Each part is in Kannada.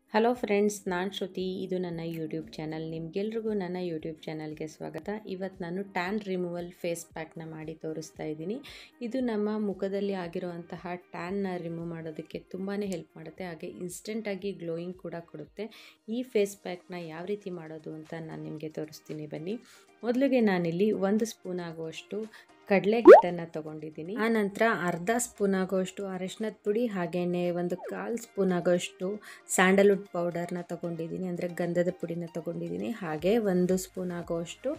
ಹಲೋ ಫ್ರೆಂಡ್ಸ್ ನಾನು ಶ್ರುತಿ ಇದು ನನ್ನ ಯೂಟ್ಯೂಬ್ ಚಾನಲ್ ನಿಮಗೆಲ್ರಿಗೂ ನನ್ನ ಯೂಟ್ಯೂಬ್ ಚಾನಲ್ಗೆ ಸ್ವಾಗತ ಇವತ್ತು ನಾನು ಟ್ಯಾನ್ ರಿಮೂವಲ್ ಫೇಸ್ ಪ್ಯಾಕ್ನ ಮಾಡಿ ತೋರಿಸ್ತಾ ಇದ್ದೀನಿ ಇದು ನಮ್ಮ ಮುಖದಲ್ಲಿ ಆಗಿರುವಂತಹ ಟ್ಯಾನ್ನ ರಿಮೂವ್ ಮಾಡೋದಕ್ಕೆ ತುಂಬಾ ಹೆಲ್ಪ್ ಮಾಡುತ್ತೆ ಹಾಗೆ ಇನ್ಸ್ಟೆಂಟಾಗಿ ಗ್ಲೋಯಿಂಗ್ ಕೂಡ ಕೊಡುತ್ತೆ ಈ ಫೇಸ್ ಪ್ಯಾಕ್ನ ಯಾವ ರೀತಿ ಮಾಡೋದು ಅಂತ ನಾನು ನಿಮಗೆ ತೋರಿಸ್ತೀನಿ ಬನ್ನಿ ಮೊದಲಿಗೆ ನಾನಿಲ್ಲಿ ಒಂದು ಸ್ಪೂನ್ ಆಗುವಷ್ಟು ಕಡಲೆ ಹಿಟ್ಟನ್ನು ತೊಗೊಂಡಿದ್ದೀನಿ ಆನಂತರ ಅರ್ಧ ಸ್ಪೂನ್ ಆಗೋಷ್ಟು ಅರಿಶಿನದ ಪುಡಿ ಹಾಗೆಯೇ ಒಂದು ಕಾಲು ಸ್ಪೂನ್ ಆಗೋಷ್ಟು ಸ್ಯಾಂಡಲ್ವುಡ್ ಪೌಡರ್ನ ತೊಗೊಂಡಿದ್ದೀನಿ ಅಂದರೆ ಗಂಧದ ಪುಡಿನ ತೊಗೊಂಡಿದ್ದೀನಿ ಹಾಗೆ ಒಂದು ಸ್ಪೂನ್ ಆಗೋಷ್ಟು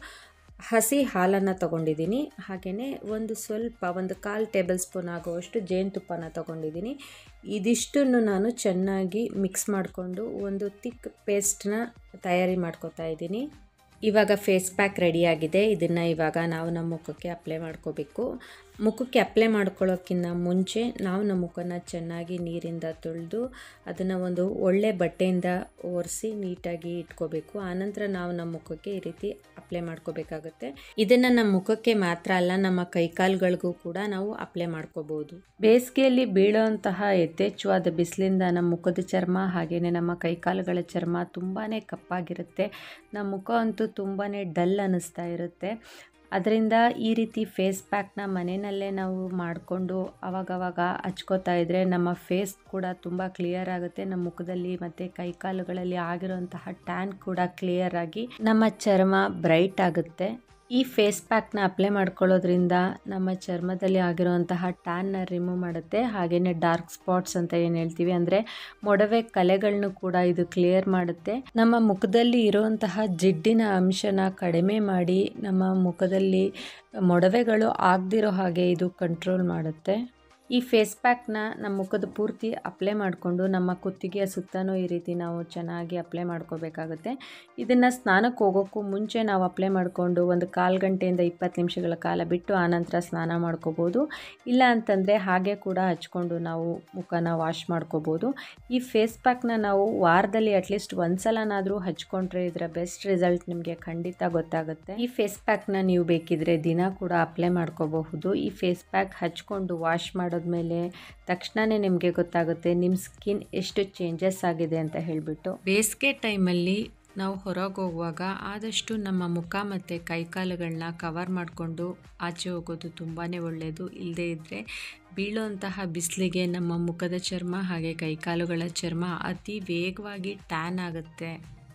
ಹಸಿ ಹಾಲನ್ನು ತೊಗೊಂಡಿದ್ದೀನಿ ಹಾಗೆಯೇ ಒಂದು ಸ್ವಲ್ಪ ಒಂದು ಕಾಲು ಟೇಬಲ್ ಸ್ಪೂನ್ ಆಗುವಷ್ಟು ಜೇನುತುಪ್ಪನ ತೊಗೊಂಡಿದ್ದೀನಿ ಇದಿಷ್ಟನ್ನು ನಾನು ಚೆನ್ನಾಗಿ ಮಿಕ್ಸ್ ಮಾಡಿಕೊಂಡು ಒಂದು ತಿಕ್ ಪೇಸ್ಟ್ನ ತಯಾರಿ ಮಾಡ್ಕೋತಾ ಇದ್ದೀನಿ ಇವಾಗ ಫೇಸ್ ಪ್ಯಾಕ್ ರೆಡಿಯಾಗಿದೆ ಇದನ್ನು ಇವಾಗ ನಾವು ನಮ್ಮ ಮುಖಕ್ಕೆ ಅಪ್ಲೈ ಮಾಡ್ಕೋಬೇಕು ಮುಖಕ್ಕೆ ಅಪ್ಲೈ ಮಾಡ್ಕೊಳ್ಳೋಕ್ಕಿಂತ ಮುಂಚೆ ನಾವು ನಮ್ಮ ಮುಖನ ಚೆನ್ನಾಗಿ ನೀರಿಂದ ತೊಳೆದು ಅದನ್ನು ಒಂದು ಒಳ್ಳೆ ಬಟ್ಟೆಯಿಂದ ಒರೆಸಿ ನೀಟಾಗಿ ಇಟ್ಕೋಬೇಕು ಆನಂತರ ನಾವು ನಮ್ಮ ಮುಖಕ್ಕೆ ಈ ರೀತಿ ಅಪ್ಲೈ ಮಾಡ್ಕೋಬೇಕಾಗುತ್ತೆ ಇದನ್ನು ನಮ್ಮ ಮುಖಕ್ಕೆ ಮಾತ್ರ ಅಲ್ಲ ನಮ್ಮ ಕೈಕಾಲುಗಳಿಗೂ ಕೂಡ ನಾವು ಅಪ್ಲೈ ಮಾಡ್ಕೋಬೋದು ಬೇಸಿಗೆಯಲ್ಲಿ ಬೀಳೋಂತಹ ಯಥೇಚ್ಛವಾದ ಬಿಸಿಲಿಂದ ನಮ್ಮ ಮುಖದ ಚರ್ಮ ಹಾಗೆಯೇ ನಮ್ಮ ಕೈಕಾಲುಗಳ ಚರ್ಮ ತುಂಬಾ ಕಪ್ಪಾಗಿರುತ್ತೆ ನಮ್ಮ ಮುಖ ಅಂತೂ ತುಂಬಾ ಡಲ್ ಅನ್ನಿಸ್ತಾ ಇರುತ್ತೆ ಅದರಿಂದ ಈ ರೀತಿ ಫೇಸ್ ಪ್ಯಾಕ್ನ ಮನೆಯಲ್ಲೇ ನಾವು ಮಾಡಿಕೊಂಡು ಅವಾಗವಾಗ ಹಚ್ಕೋತಾ ಇದ್ದರೆ ನಮ್ಮ ಫೇಸ್ ಕೂಡ ತುಂಬ ಕ್ಲಿಯರ್ ಆಗುತ್ತೆ ನಮ್ಮ ಮುಖದಲ್ಲಿ ಮತ್ತು ಕೈಕಾಲುಗಳಲ್ಲಿ ಆಗಿರುವಂತಹ ಟ್ಯಾನ್ ಕೂಡ ಕ್ಲಿಯರ್ ಆಗಿ ನಮ್ಮ ಚರ್ಮ ಬ್ರೈಟ್ ಆಗುತ್ತೆ ಈ ಫೇಸ್ ಪ್ಯಾಕ್ನ ಅಪ್ಲೈ ಮಾಡ್ಕೊಳ್ಳೋದ್ರಿಂದ ನಮ್ಮ ಚರ್ಮದಲ್ಲಿ ಆಗಿರುವಂತಹ ಟ್ಯಾನ್ನ ರಿಮೂವ್ ಮಾಡುತ್ತೆ ಹಾಗೆಯೇ ಡಾರ್ಕ್ ಸ್ಪಾಟ್ಸ್ ಅಂತ ಏನು ಹೇಳ್ತೀವಿ ಅಂದರೆ ಮೊಡವೆ ಕಲೆಗಳನ್ನು ಕೂಡ ಇದು ಕ್ಲಿಯರ್ ಮಾಡುತ್ತೆ ನಮ್ಮ ಮುಖದಲ್ಲಿ ಇರುವಂತಹ ಜಿಡ್ಡಿನ ಅಂಶನ ಕಡಿಮೆ ಮಾಡಿ ನಮ್ಮ ಮುಖದಲ್ಲಿ ಮೊಡವೆಗಳು ಆಗದಿರೋ ಹಾಗೆ ಇದು ಕಂಟ್ರೋಲ್ ಮಾಡುತ್ತೆ ಈ ಫೇಸ್ ಪ್ಯಾಕ್ನ ನಮ್ಮ ಮುಖದ ಪೂರ್ತಿ ಅಪ್ಲೈ ಮಾಡಿಕೊಂಡು ನಮ್ಮ ಕುತ್ತಿಗೆಯ ಸುತ್ತಲೂ ಈ ರೀತಿ ನಾವು ಚೆನ್ನಾಗಿ ಅಪ್ಲೈ ಮಾಡ್ಕೋಬೇಕಾಗುತ್ತೆ ಇದನ್ನು ಸ್ನಾನಕ್ಕೆ ಹೋಗೋಕ್ಕೂ ಮುಂಚೆ ನಾವು ಅಪ್ಲೈ ಮಾಡಿಕೊಂಡು ಒಂದು ಕಾಲು ಗಂಟೆಯಿಂದ ಇಪ್ಪತ್ತು ನಿಮಿಷಗಳ ಕಾಲ ಬಿಟ್ಟು ಆನಂತರ ಸ್ನಾನ ಮಾಡ್ಕೋಬೋದು ಇಲ್ಲ ಅಂತಂದರೆ ಹಾಗೆ ಕೂಡ ಹಚ್ಕೊಂಡು ನಾವು ಮುಖನ ವಾಶ್ ಮಾಡ್ಕೋಬೋದು ಈ ಫೇಸ್ ಪ್ಯಾಕ್ನ ನಾವು ವಾರದಲ್ಲಿ ಅಟ್ಲೀಸ್ಟ್ ಒಂದು ಸಲನಾದರೂ ಹಚ್ಕೊಂಡ್ರೆ ಇದರ ಬೆಸ್ಟ್ ರಿಸಲ್ಟ್ ನಿಮಗೆ ಖಂಡಿತ ಗೊತ್ತಾಗುತ್ತೆ ಈ ಫೇಸ್ ಪ್ಯಾಕ್ನ ನೀವು ಬೇಕಿದ್ರೆ ದಿನ ಕೂಡ ಅಪ್ಲೈ ಮಾಡ್ಕೋಬಹುದು ಈ ಫೇಸ್ ಪ್ಯಾಕ್ ಹಚ್ಕೊಂಡು ವಾಶ್ ಮಾಡೋ ಮೇಲೆ ತಕ್ಷಣವೇ ನಿಮಗೆ ಗೊತ್ತಾಗುತ್ತೆ ನಿಮ್ಮ ಸ್ಕಿನ್ ಎಷ್ಟು ಚೇಂಜಸ್ ಆಗಿದೆ ಅಂತ ಹೇಳಿಬಿಟ್ಟು ಬೇಸಿಗೆ ಟೈಮಲ್ಲಿ ನಾವು ಹೊರಗೆ ಹೋಗುವಾಗ ಆದಷ್ಟು ನಮ್ಮ ಮುಖ ಮತ್ತು ಕೈಕಾಲುಗಳನ್ನ ಕವರ್ ಮಾಡಿಕೊಂಡು ಆಚೆ ಹೋಗೋದು ತುಂಬಾ ಒಳ್ಳೆಯದು ಇಲ್ಲದೇ ಇದ್ದರೆ ಬೀಳೋಂತಹ ಬಿಸಿಲಿಗೆ ನಮ್ಮ ಮುಖದ ಚರ್ಮ ಹಾಗೆ ಕೈಕಾಲುಗಳ ಚರ್ಮ ಅತಿ ವೇಗವಾಗಿ ಟ್ಯಾನ್ ಆಗುತ್ತೆ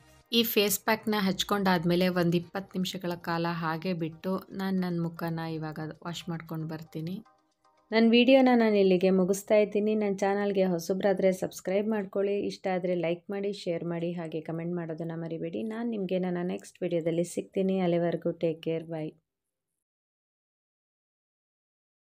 ಈ ಫೇಸ್ ಪ್ಯಾಕ್ನ ಹಚ್ಕೊಂಡಾದಮೇಲೆ ಒಂದು ಇಪ್ಪತ್ತು ನಿಮಿಷಗಳ ಕಾಲ ಹಾಗೆ ಬಿಟ್ಟು ನಾನು ನನ್ನ ಮುಖನ ಇವಾಗ ವಾಶ್ ಮಾಡ್ಕೊಂಡು ಬರ್ತೀನಿ ನನ್ನ ವಿಡಿಯೋನ ನಾನು ಇಲ್ಲಿಗೆ ಮುಗಿಸ್ತಾ ಇದ್ದೀನಿ ನನ್ನ ಚಾನಲ್ಗೆ ಹೊಸಬ್ರಾದರೆ ಸಬ್ಸ್ಕ್ರೈಬ್ ಮಾಡ್ಕೊಳ್ಳಿ ಇಷ್ಟ ಆದರೆ ಲೈಕ್ ಮಾಡಿ ಶೇರ್ ಮಾಡಿ ಹಾಗೆ ಕಮೆಂಟ್ ಮಾಡೋದನ್ನು ಮರಿಬೇಡಿ ನಾನು ನಿಮಗೆ ನನ್ನ ನೆಕ್ಸ್ಟ್ ವಿಡಿಯೋದಲ್ಲಿ ಸಿಗ್ತೀನಿ ಅಲ್ಲಿವರೆಗೂ ಟೇಕ್ ಕೇರ್ ಬೈ